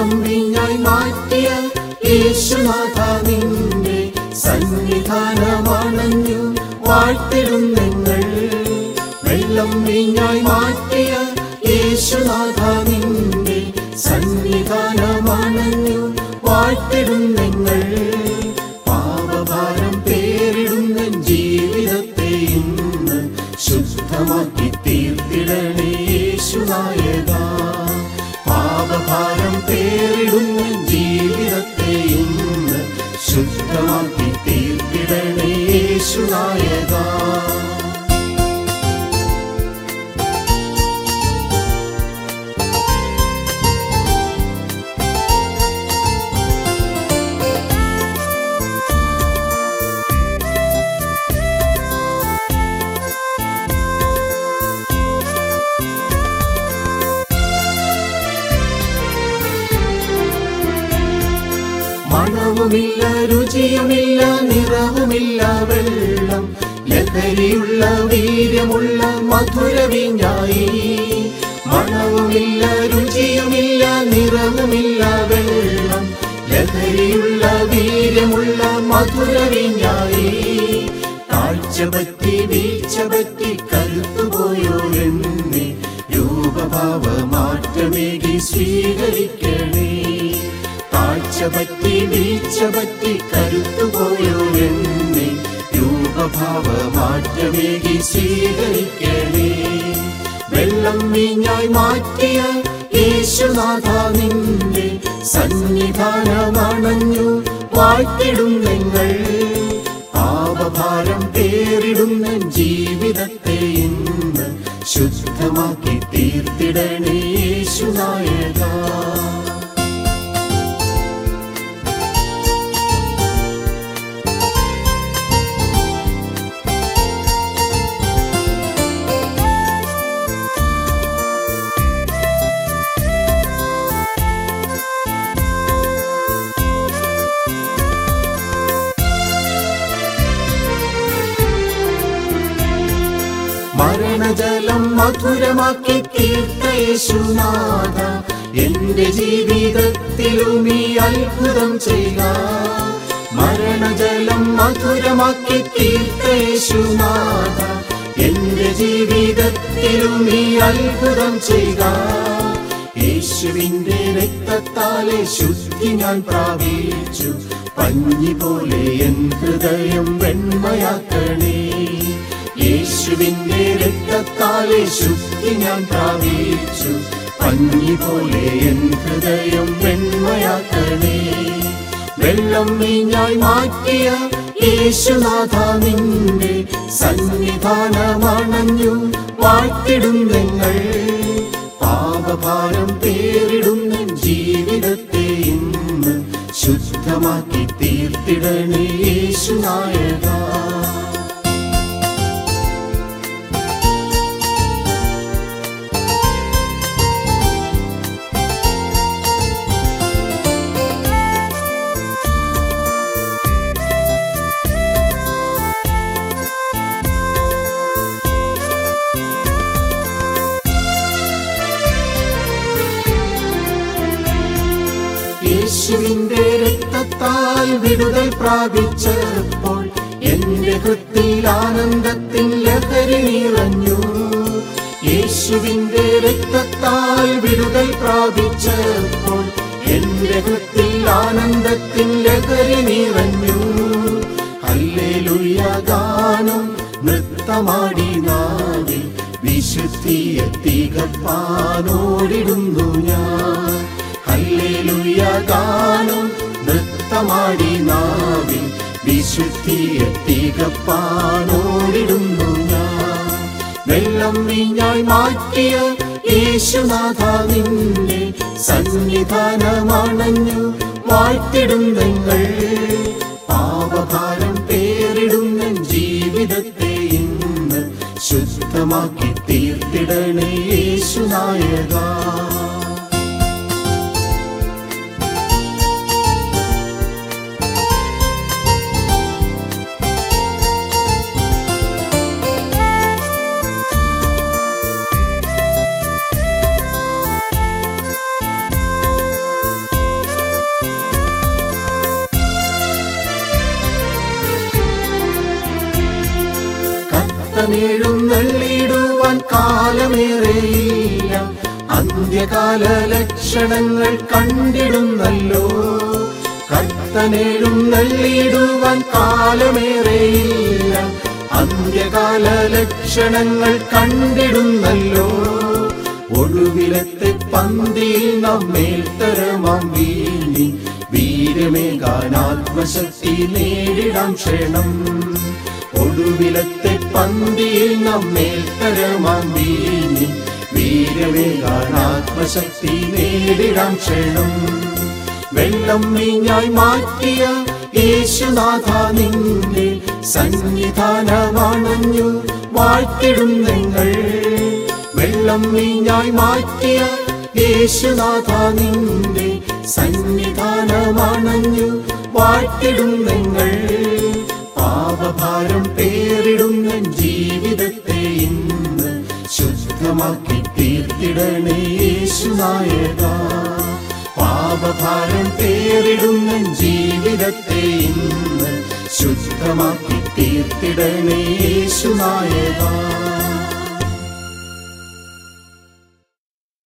വെള്ളം വീഞ്ഞായി മാറ്റിയ യേശുനാഥ നിന്റെ സന്നിധാനമാണഞ്ഞു വാഴ്ത്തിടും നിങ്ങൾ വെള്ളം വീഞ്ഞായി മാറ്റിയ യേശുനാഥ നിന്റെ സന്നിധാനമാണഞ്ഞു വാഴ്ത്തിടും നിങ്ങൾ പാപഭാരം പേരിടുന്ന ജീവിതത്തെ ഇന്ന് ശുദ്ധമാക്കി തീർത്തിടണേ യേശുനായക പാപഭാരം പേരിടുന്ന ജീവിതത്തെ ഇന്ന് ശുദ്ധമാക്കി തീർത്തിടണേ യേശുനായക മണവുമില്ല രുചിയുമില്ല നിറവുമില്ല വെള്ളം ലഹരിയുള്ള വീര്യമുള്ള മധുര വീഞ്ഞായി മണവുമില്ല രുചിയുമില്ല നിറവുമില്ല വെള്ളം ലഹരിയുള്ള വീര്യമുള്ള മധുര വീഞ്ഞായി കാഴ്ച പറ്റി വീഴ്ച പറ്റി കരുത്തുപോയോ എന്നെ രൂപഭാവ മാറ്റമേകി സ്വീകരിക്കണേ കാഴ്ച പറ്റി വീഴ്ച പറ്റി കരുത്തുപോയോ എന്നെ രൂപഭാവ മാറ്റമേകി സ്വീകരിക്കണേ വെള്ളം വീഞ്ഞായി മാറ്റിയ യേശുനാഥ നിന്റെ സന്നിധാനമണഞ്ഞു വാഴ്ത്തിടും നിങ്ങൾ പാപഭാരം പേരിടുന്ന ജീവിതത്തെ ഇന്ന് ശുദ്ധമാക്കി തീർത്തിടണേ യേശുനായക മരണജലം മധുരമാക്കി തീർത്ത യേശുനാഥ എന്റെ ജീവിതത്തിലും ഈ അത്ഭുതം ചെയ്യുക മരണജലം മധുരമാക്കി തീർത്ത യേശുനാഥ എന്റെ ജീവിതത്തിലും ഈ അത്ഭുതം ചെയ്യുക യേശുവിന്റെ രക്തത്താലെ ശുദ്ധി ഞാൻ പ്രാപിച്ചു പഞ്ഞി പോലെ എൻ ഹൃദയം വെണ്മയാക്കണേ യേശുവിന്റെ രക്തത്താലെ ശുദ്ധി ഞാൻ പ്രാപിച്ചു പഞ്ഞി പോലെ എൻ ഹൃദയം വെണ്മയാക്കണേ വെള്ളം വീഞ്ഞായി മാറ്റിയ യേശുനാഥ നിന്റെ സന്നിധാനമണഞ്ഞു വാഴ്ത്തിടും നിങ്ങൾ പാപഭാരം പേരിടുന്ന ജീവിതത്തെ ഇന്ന് ശുദ്ധമാക്കി തീർത്തിടണേ യേശുനായക യേശുവിന്റെ രക്തത്താൽ വിടുതൽ പ്രാപിച്ചപ്പോൾ എന്റെ ഹൃത്തിൽ ആനന്ദത്തിൻ ലഹരി നിറഞ്ഞു യേശുവിന്റെ രക്തത്താൽ വിടുതൽ പ്രാപിച്ചപ്പോൾ എന്റെ ഹൃത്തിൽ ആനന്ദത്തിൻ ലഹരി നിറഞ്ഞു ഹല്ലേലൂയ ഗാനം നൃത്തമാടി നാവിൽ വിശുദ്ധിയെ തികപ്പാനോടിടുന്നു ഞാൻ ഹല്ലേലൂയ ഗാനം നൃത്തമാടി നാവിൽ വിശുദ്ധിയെ തികപ്പാനോടിടുന്നു ഞാൻ വെള്ളം വീഞ്ഞായി മാറ്റിയ യേശുനാഥ നിന്നെ സന്നിധാനമണഞ്ഞു വാഴ്ത്തിടും നിങ്ങൾ പാപഭാരം പേരിടുന്ന ജീവിതത്തെ ഇന്ന് ശുദ്ധമാക്കി തീർത്തിടണേ യേശുനായക കർത്തനെഴുന്നള്ളിടുവാൻ കാലമേറെയില്ല അന്ത്യകാല ലക്ഷണങ്ങൾ കണ്ടിടുന്നല്ലോ കർത്തനെഴുന്നള്ളിടുവാൻ കാലമേറെയില്ല അന്ത്യകാല ലക്ഷണങ്ങൾ കണ്ടിടുന്നല്ലോ ഒടുവിലത്തെ പന്തിയിൽ നമ്മേൽ തരമാം വീണി വീരമേകാൻ ആത്മശക്തി നേരിടാം ക്ഷണം ഒടുവിലത്തെ പന്തിയിൽ നമ്മേൽ തരമാം വീണി വീരമേകാൻ ആത്മശക്തി നേരിടാം ക്ഷണം വെള്ളം വീഞ്ഞായി മാറ്റിയ യേശുനാഥ നിന്റെ സന്നിധാനമാണഞ്ഞു വാഴ്ത്തിടും നിങ്ങൾ വെള്ളം വീഞ്ഞായി മാറ്റിയ യേശുനാഥ നിന്റെ സന്നിധാനമാണഞ്ഞു വാഴ്ത്തിടും നിങ്ങൾ പാപഭാരം പേറിടുന്ന ജീവിതത്തെ ഇന്ന് ശുദ്ധമാക്കി തീർത്തിടണേ യേശുനായക പാപഭാരം പേറിടുന്ന ജീവിതത്തെ ഇന്ന് ശുദ്ധമാക്കി തീർത്തിടണേ യേശുനായക